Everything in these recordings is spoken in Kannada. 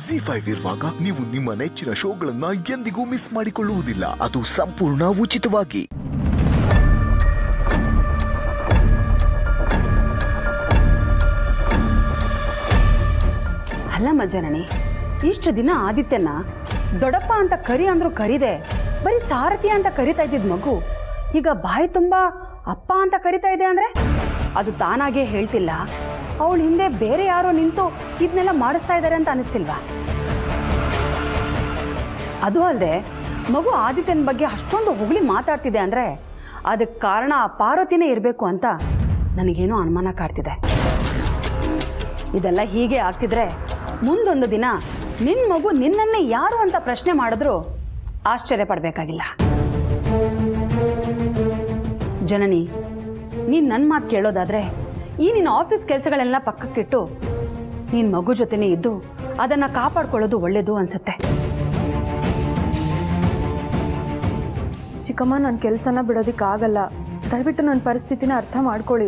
ಜಿ ಫೈವ್ ಇರುವಾಗ ನೀವು ನಿಮ್ಮ ನೆಚ್ಚಿನ ಶೋಗಳನ್ನ ಎಂದಿಗೂ ಮಿಸ್ ಮಾಡಿಕೊಳ್ಳುವುದಿಲ್ಲ ಅದು ಸಂಪೂರ್ಣ ಉಚಿತವಾಗಿ ಅಲ್ಲಮ್ಮ ಜನನಿ ಇಷ್ಟು ದಿನ ಆದಿತ್ಯನ ದೊಡ್ಡಪ್ಪ ಅಂತ ಕರಿ ಅಂದ್ರು ಕರಿದೆ ಬರೀ ಸಾರಥಿ ಅಂತ ಕರಿತಾ ಇದ್ದಿದ್ ಮಗು ಈಗ ಬಾಯಿ ತುಂಬಾ ಅಪ್ಪ ಅಂತ ಕರಿತಾ ಇದೆ ಅಂದ್ರೆ ಅದು ತಾನಾಗೇ ಹೇಳ್ತಿಲ್ಲ ಅವಳ ಹಿಂದೆ ಬೇರೆ ಯಾರೋ ನಿಂತು ಇದನ್ನೆಲ್ಲ ಮಾಡಿಸ್ತಾ ಇದ್ದಾರೆ ಅಂತ ಅನಿಸ್ತಿಲ್ವಾ ಅದು ಅಲ್ಲದೆ ಮಗು ಆದಿತ್ಯನ ಬಗ್ಗೆ ಅಷ್ಟೊಂದು ಹೊಗಳಿ ಮಾತಾಡ್ತಿದೆ ಅಂದ್ರೆ ಅದಕ್ಕೆ ಕಾರಣ ಆ ಪಾರ್ವತಿನೇ ಇರಬೇಕು ಅಂತ ನನಗೇನೋ ಅನುಮಾನ ಕಾಡ್ತಿದೆ ಇದೆಲ್ಲ ಹೀಗೆ ಆಗ್ತಿದ್ರೆ ಮುಂದೊಂದು ದಿನ ನಿನ್ನ ಮಗು ನಿನ್ನನ್ನೇ ಯಾರು ಅಂತ ಪ್ರಶ್ನೆ ಮಾಡಿದ್ರು ಆಶ್ಚರ್ಯ ಪಡಬೇಕಾಗಿಲ್ಲ ಜನನಿ ನೀನು ನನ್ನ ಮಾತು ಕೇಳೋದಾದ್ರೆ ಈ ನಿನ್ನ ಆಫೀಸ್ ಕೆಲಸಗಳೆಲ್ಲ ಪಕ್ಕಕ್ಕಿಟ್ಟು ನಿನ್ನ ಮಗು ಜೊತೆನೇ ಇದ್ದು ಅದನ್ನು ಕಾಪಾಡ್ಕೊಳ್ಳೋದು ಒಳ್ಳೇದು ಅನ್ಸುತ್ತೆ ಚಿಕ್ಕಮ್ಮ ನನ್ನ ಕೆಲಸನ ಬಿಡೋದಕ್ಕಾಗಲ್ಲ ದಯವಿಟ್ಟು ನನ್ನ ಪರಿಸ್ಥಿತಿನ ಅರ್ಥ ಮಾಡ್ಕೊಳ್ಳಿ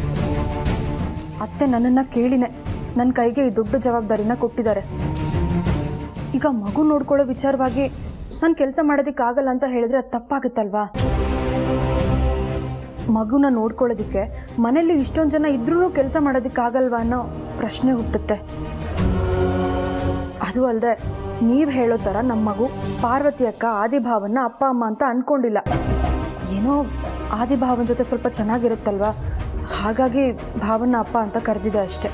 ಅತ್ತೆ ನನ್ನನ್ನು ಕೇಳಿನೆ ನನ್ನ ಕೈಗೆ ಈ ದೊಡ್ಡ ಜವಾಬ್ದಾರಿನ ಕೊಟ್ಟಿದ್ದಾರೆ ಈಗ ಮಗು ನೋಡ್ಕೊಳ್ಳೋ ವಿಚಾರವಾಗಿ ನಾನು ಕೆಲಸ ಮಾಡೋದಕ್ಕಾಗಲ್ಲ ಅಂತ ಹೇಳಿದ್ರೆ ಅದು ತಪ್ಪಾಗುತ್ತಲ್ವಾ ಮಗುನ ನೋಡ್ಕೊಳ್ಳೋದಕ್ಕೆ ಮನೇಲಿ ಇಷ್ಟೊಂದು ಜನ ಇದ್ರೂ ಕೆಲಸ ಮಾಡೋದಕ್ಕಾಗಲ್ವಾ ಅನ್ನೋ ಪ್ರಶ್ನೆ ಹುಟ್ಟುತ್ತೆ ಅದು ಅಲ್ಲದೆ ನೀವು ಹೇಳೋ ಥರ ನಮ್ಮ ಮಗು ಪಾರ್ವತಿ ಅಕ್ಕ ಆದಿಭಾವನ್ನ ಅಪ್ಪ ಅಮ್ಮ ಅಂತ ಅನ್ಕೊಂಡಿಲ್ಲ ಏನೋ ಆದಿಭಾವನ ಜೊತೆ ಸ್ವಲ್ಪ ಚೆನ್ನಾಗಿರುತ್ತಲ್ವಾ ಹಾಗಾಗಿ ಭಾವನ ಅಪ್ಪ ಅಂತ ಕರೆದಿದೆ ಅಷ್ಟೆ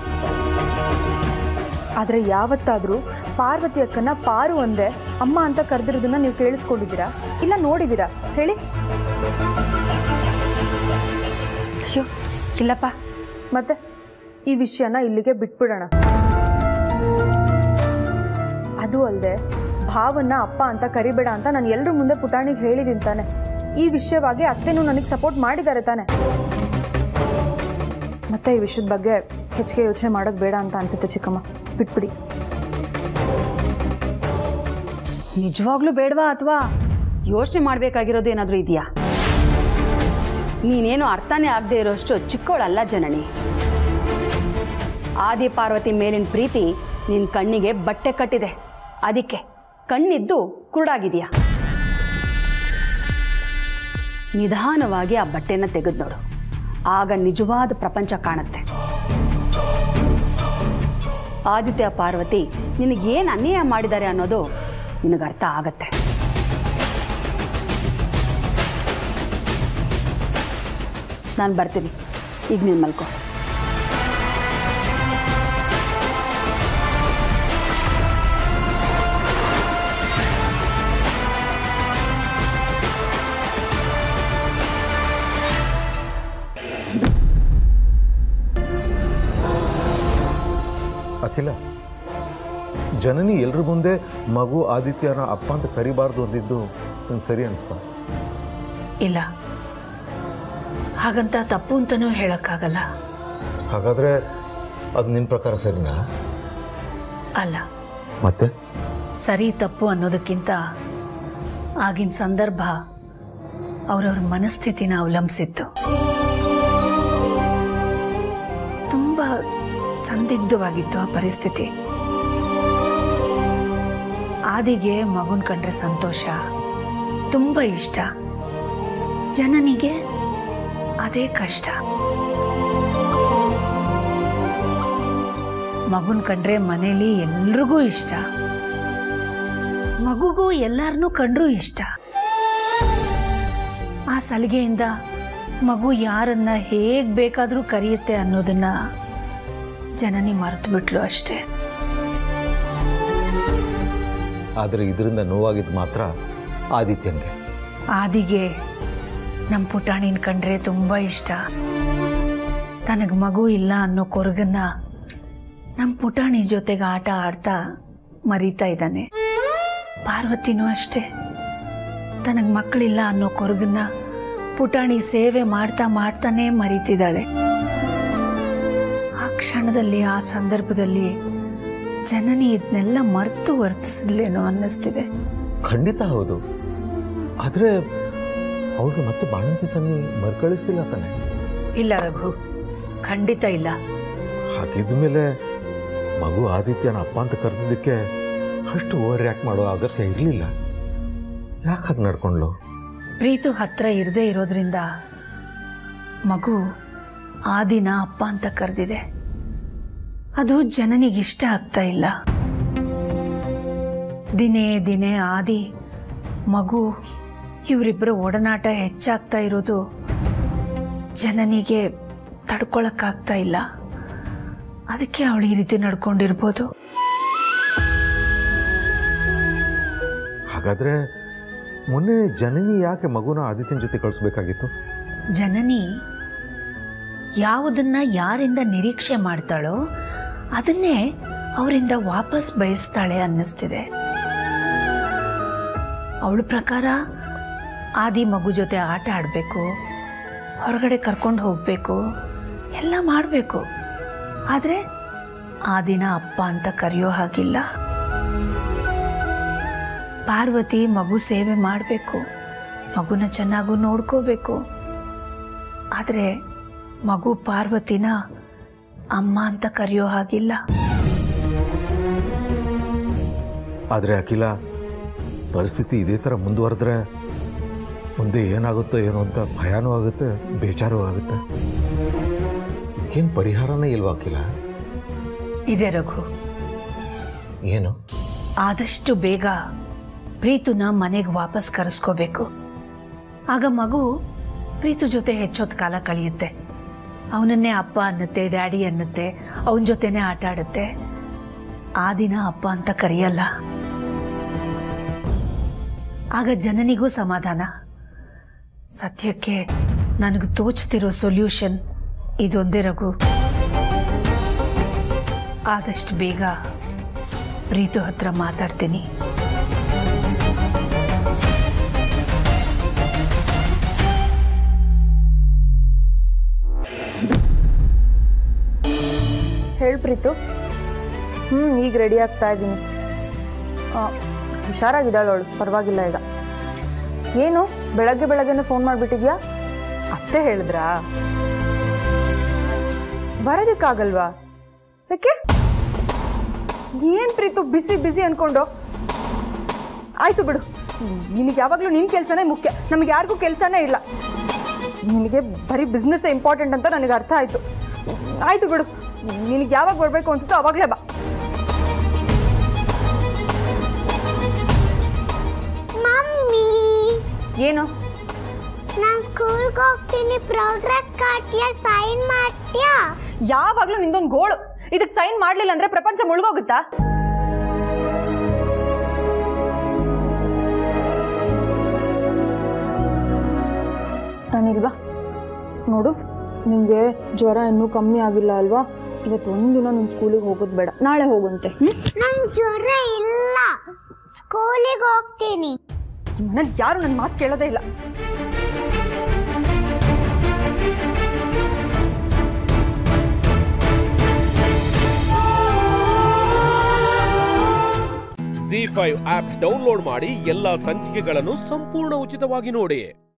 ಆದರೆ ಯಾವತ್ತಾದರೂ ಪಾರ್ವತಿ ಅಕ್ಕನ ಪಾರು ಒಂದೇ ಅಮ್ಮ ಅಂತ ಕರೆದಿರೋದನ್ನ ನೀವು ಕೇಳಿಸ್ಕೊಂಡಿದ್ದೀರಾ ಇಲ್ಲ ನೋಡಿದ್ದೀರಾ ಹೇಳಿ ಅಯ್ಯೋ ಇಲ್ಲಪ್ಪ ಮತ್ತೆ ಈ ವಿಷಯನ ಇಲ್ಲಿಗೆ ಬಿಟ್ಬಿಡೋಣ ಅದು ಅಲ್ಲದೆ ಭಾವನ್ನ ಅಪ್ಪ ಅಂತ ಕರಿಬೇಡ ಅಂತ ನಾನು ಎಲ್ಲರ ಮುಂದೆ ಪುಟಾಣಿಗೆ ಹೇಳಿದ್ದೀನಿ ತಾನೆ ಈ ವಿಷಯವಾಗಿ ಅತ್ತೆನೂ ನನಗೆ ಸಪೋರ್ಟ್ ಮಾಡಿದ್ದಾರೆ ತಾನೆ ಮತ್ತೆ ಈ ವಿಷಯದ ಬಗ್ಗೆ ಹೆಚ್ಚಿಗೆ ಯೋಚನೆ ಮಾಡೋದು ಬೇಡ ಅಂತ ಅನ್ಸುತ್ತೆ ಚಿಕ್ಕಮ್ಮ ಬಿಟ್ಬಿಡಿ ನಿಜವಾಗ್ಲೂ ಬೇಡವಾ ಅಥವಾ ಯೋಚನೆ ಮಾಡಬೇಕಾಗಿರೋದು ಏನಾದರೂ ಇದೆಯಾ ನೀನೇನು ಅರ್ಥನೇ ಆಗದೆ ಇರೋಷ್ಟು ಚಿಕ್ಕವಳಲ್ಲ ಜನನಿ ಆದಿ ಪಾರ್ವತಿ ಮೇಲಿನ ಪ್ರೀತಿ ನಿನ್ನ ಕಣ್ಣಿಗೆ ಬಟ್ಟೆ ಕಟ್ಟಿದೆ ಅದಕ್ಕೆ ಕಣ್ಣಿದ್ದು ಕುರುಡಾಗಿದೆಯಾ ನಿಧಾನವಾಗಿ ಆ ಬಟ್ಟೆನ ತೆಗೆದು ನೋಡು ಆಗ ನಿಜವಾದ ಪ್ರಪಂಚ ಕಾಣುತ್ತೆ ಆದಿತ್ಯ ಪಾರ್ವತಿ ನಿನಗೇನು ಅನ್ಯಾಯ ಮಾಡಿದ್ದಾರೆ ಅನ್ನೋದು ನಿನಗೆ ಅರ್ಥ ಆಗತ್ತೆ ನಾನು ಬರ್ತೀನಿ ಈಗ ನೀನು ಮಲ್ಕೋ ಅಖಿಲ ಜನನಿ ಎಲ್ರ ಮುಂದೆ ಮಗು ಆದಿತ್ಯನ ಅಪ್ಪ ಅಂತ ಕರಿಬಾರ್ದು ಅಂದಿದ್ದು ನಂಗೆ ಸರಿ ಅನಿಸ್ತಾ ಇಲ್ಲ ಹಾಗಂತ ತಪ್ಪು ಅಂತನೂ ಹೇಳಕ್ಕಾಗಲ್ಲ ಹಾಗಾದ್ರೆ ಅದು ನಿನ್ನ ಪ್ರಕಾರ ಸರಿನಾ ಅಲ್ಲ ಮತ್ತೆ ಸರಿ ತಪ್ಪು ಅನ್ನೋದಕ್ಕಿಂತ ಆಗಿನ ಸಂದರ್ಭ ಅವರವ್ರ ಮನಸ್ಥಿತಿನ ಅವಲಂಬಿಸಿತ್ತು ತುಂಬ ಸಂದಿಗ್ಧವಾಗಿತ್ತು ಆ ಪರಿಸ್ಥಿತಿ ಆದಿಗೆ ಮಗುನ್ ಕಂಡ್ರೆ ಸಂತೋಷ ತುಂಬ ಇಷ್ಟ ಜನನಿಗೆ ಅದೇ ಕಷ್ಟ ಮಗುನ್ ಕಂಡ್ರೆ ಮನೇಲಿ ಎಲ್ರಿಗೂ ಇಷ್ಟ ಮಗುಗೂ ಎಲ್ಲಾರನ್ನೂ ಕಂಡ್ರೂ ಇಷ್ಟ ಆ ಸಲಿಗೆಯಿಂದ ಮಗು ಯಾರನ್ನ ಹೇಗ್ ಬೇಕಾದ್ರೂ ಕರೆಯುತ್ತೆ ಅನ್ನೋದನ್ನ ಜನನಿ ಮರೆತು ಬಿಟ್ಲು ಅಷ್ಟೇ ಆದರೆ ಇದರಿಂದ ನೋವಾಗಿದ್ದು ಮಾತ್ರ ಆದಿತ್ಯನ್ಗೆ ಆದಿಗೆ ನಮ್ಮ ಪುಟಾಣಿನ ಕಂಡ್ರೆ ತುಂಬ ಇಷ್ಟ ತನಗೆ ಮಗು ಇಲ್ಲ ಅನ್ನೋ ಕೊರಗನ್ನ ನಮ್ಮ ಪುಟಾಣಿ ಜೊತೆಗೆ ಆಟ ಆಡ್ತಾ ಮರೀತಾ ಇದ್ದಾನೆ ಪಾರ್ವತಿನೂ ಅಷ್ಟೇ ತನಗೆ ಮಕ್ಕಳಿಲ್ಲ ಅನ್ನೋ ಕೊರಗನ್ನ ಪುಟಾಣಿ ಸೇವೆ ಮಾಡ್ತಾ ಮಾಡ್ತಾನೆ ಮರೀತಿದ್ದಾಳೆ ಆ ಕ್ಷಣದಲ್ಲಿ ಆ ಸಂದರ್ಭದಲ್ಲಿ ಜನನಿ ಇದನ್ನೆಲ್ಲ ಮರೆತು ವರ್ತಿಸಿದ್ಲೇನೋ ಅನ್ನಿಸ್ತಿದೆ ಖಂಡಿತ ಹೌದು ಆದರೆ ಅವ್ರಿಗೆ ಮತ್ತೆ ಬಾಣಂತಿ ಸನ್ನಿ ಮರುಕಳಿಸ್ತಿಲ್ಲ ತಾನೆ ಇಲ್ಲ ರಘು ಖಂಡಿತ ಇಲ್ಲ ಹಾಗಿದ್ದ ಮೇಲೆ ಮಗು ಆದಿತ್ಯನ ಅಪ್ಪ ಅಂತ ಕರೆದಿದ್ದಕ್ಕೆ ಅಷ್ಟು ಓವರ್ ರಿಯಾಕ್ಟ್ ಮಾಡೋ ಅಗತ್ಯ ಇರಲಿಲ್ಲ ಯಾಕೆ ಹಾಗೆ ನಡ್ಕೊಂಡ್ಲು ಪ್ರೀತು ಹತ್ರ ಇರದೇ ಇರೋದ್ರಿಂದ ಮಗು ಆ ದಿನ ಅಪ್ಪ ಅಂತ ಕರೆದಿದೆ ಅದು ಜನನಿಗೆ ಇಷ್ಟ ಆಗ್ತಾ ಇಲ್ಲ ದಿನೇ ದಿನೇ ಆದಿ ಮಗು ಇವರಿಬ್ಬರ ಒಡನಾಟ ಹೆಚ್ಚಾಗ್ತಾ ಇರೋದು ಜನನಿಗೆ ತಡ್ಕೊಳಕ್ಕಾಗ್ತಾ ಇಲ್ಲ ಅದಕ್ಕೆ ಅವಳು ಈ ರೀತಿ ನಡ್ಕೊಂಡಿರ್ಬೋದು ಹಾಗಾದ್ರೆ ಮೊನ್ನೆ ಜನನಿ ಯಾಕೆ ಮಗುನ ಆದಿತ್ಯನ ಜೊತೆ ಕಳಿಸ್ಬೇಕಾಗಿತ್ತು ಜನನಿ ಯಾವುದನ್ನ ಯಾರಿಂದ ನಿರೀಕ್ಷೆ ಮಾಡ್ತಾಳೋ ಅದನ್ನೇ ಅವರಿಂದ ವಾಪಸ್ ಬಯಸ್ತಾಳೆ ಅನ್ನಿಸ್ತಿದೆ ಅವಳ ಪ್ರಕಾರ ಆದಿ ಮಗು ಜೊತೆ ಆಟ ಆಡಬೇಕು ಹೊರಗಡೆ ಕರ್ಕೊಂಡು ಹೋಗಬೇಕು ಎಲ್ಲ ಮಾಡಬೇಕು ಆದರೆ ಆ ದಿನ ಅಪ್ಪ ಅಂತ ಕರೆಯೋ ಹಾಗಿಲ್ಲ ಪಾರ್ವತಿ ಮಗು ಸೇವೆ ಮಾಡಬೇಕು ಮಗುನ ಚೆನ್ನಾಗೂ ನೋಡ್ಕೋಬೇಕು ಆದರೆ ಮಗು ಪಾರ್ವತಿನ ಅಮ್ಮ ಅಂತ ಕರೆಯೋ ಹಾಗಿಲ್ಲ ಆದರೆ ಅಖಿಲ ಪರಿಸ್ಥಿತಿ ಇದೇ ಥರ ಮುಂದುವರೆದ್ರೆ ಮುಂದೆ ಏನಾಗುತ್ತೋ ಏನೋ ಅಂತ ಭಯಾನೂ ಆಗುತ್ತೆ ಬೇಜಾರು ಆಗುತ್ತೆ ಏನು ಪರಿಹಾರನೇ ಇಲ್ವಾ ಅಖಿಲ ಇದೆ ರಘು ಏನು ಆದಷ್ಟು ಬೇಗ ಪ್ರೀತುನ ಮನೆಗೆ ವಾಪಸ್ ಕರೆಸ್ಕೋಬೇಕು ಆಗ ಮಗು ಪ್ರೀತು ಜೊತೆ ಹೆಚ್ಚೊತ್ತು ಕಾಲ ಕಳೆಯುತ್ತೆ ಅವನನ್ನೇ ಅಪ್ಪ ಅನ್ನತ್ತೆ ಡ್ಯಾಡಿ ಅನ್ನತ್ತೆ ಅವನ ಜೊತೆನೇ ಆಟ ಆಡುತ್ತೆ ಆ ದಿನ ಅಪ್ಪ ಅಂತ ಕರೆಯಲ್ಲ ಆಗ ಜನನಿಗೂ ಸಮಾಧಾನ ಸದ್ಯಕ್ಕೆ ನನಗೆ ತೋಚ್ತಿರೋ ಸೊಲ್ಯೂಷನ್ ಇದೊಂದೇ ರಘು ಆದಷ್ಟು ಬೇಗ ಪ್ರೀತು ಹತ್ರ ಮಾತಾಡ್ತೀನಿ ಹೇಳು ಪ್ರೀತು ಹ್ಞೂ ಈಗ ರೆಡಿ ಆಗ್ತಾ ಇದ್ದೀನಿ ಹುಷಾರಾಗಿದ್ದಾಳೆ ಅವಳು ಪರವಾಗಿಲ್ಲ ಈಗ ಏನು ಬೆಳಗ್ಗೆ ಬೆಳಗ್ಗೆನೆ ಫೋನ್ ಮಾಡಿಬಿಟ್ಟಿದ್ಯಾ ಅತ್ತೆ ಹೇಳಿದ್ರಾ ಬರೋದಕ್ಕಾಗಲ್ವಾ ಯಾಕೆ ಏನು ಪ್ರೀತು ಬಿಸಿ ಬಿಸಿ ಅನ್ಕೊಂಡು ಆಯ್ತು ಬಿಡು ನಿನಗೆ ಯಾವಾಗಲೂ ನಿನ್ನ ಕೆಲಸನೇ ಮುಖ್ಯ ನಮಗೆ ಯಾರಿಗೂ ಕೆಲಸನೇ ಇಲ್ಲ ನಿನಗೆ ಬರೀ ಬಿಸ್ನೆಸ್ ಇಂಪಾರ್ಟೆಂಟ್ ಅಂತ ನನಗೆ ಅರ್ಥ ಆಯಿತು ಆಯಿತು ಬಿಡು ನಿನಗೆ ಯಾವಾಗ ಬರಬೇಕು ಅನ್ಸುತ್ತೋ ಅವಾಗಲೇ ಬಾ ಮಮ್ಮಿ ಏನು ನಾನು ಸ್ಕೂಲ್ಗೆ ಹೋಗ್ತೀನಿ ಪ್ರೋಗ್ರೆಸ್ ಕಾರ್ಡ್ಗೆ ಸೈನ್ ಮಾಡ್ತೀಯಾ ಯಾವಾಗಲೂ ನಿಂದೊಂದು ಗೋಳು ಇದಕ್ಕೆ ಸೈನ್ ಮಾಡಲಿಲ್ಲ ಅಂದ್ರೆ ಪ್ರಪಂಚ ಮುಳುಗೋಗುತ್ತಾ ನಾನಿಲ್ವಾ ನೋಡು ನಿಮಗೆ ಜ್ವರ ಇನ್ನೂ ಕಮ್ಮಿ ಆಗಿಲ್ಲ ಅಲ್ವಾ ಇವತ್ತು ಒಂದಿನ ನಿಮ್ಮ ಸ್ಕೂಲಿಗೆ ಹೋಗೋದು ಬೇಡ ನಾಳೆ ಹೋಗುವಂತೆ ನಂಗೆ ಜ್ವರ ಇಲ್ಲ ಸ್ಕೂಲಿಗೆ ಹೋಗ್ತೀನಿ ಮನೇಲಿ ಯಾರು ನನ್ನ ಮಾತು ಕೇಳೋದೇ ಇಲ್ಲ ಜಿ ಫೈವ್ ಆಪ್ ಡೌನ್ಲೋಡ್ ಮಾಡಿ ಎಲ್ಲಾ ಸಂಚಿಕೆಗಳನ್ನು ಸಂಪೂರ್ಣ ಉಚಿತವಾಗಿ ನೋಡಿ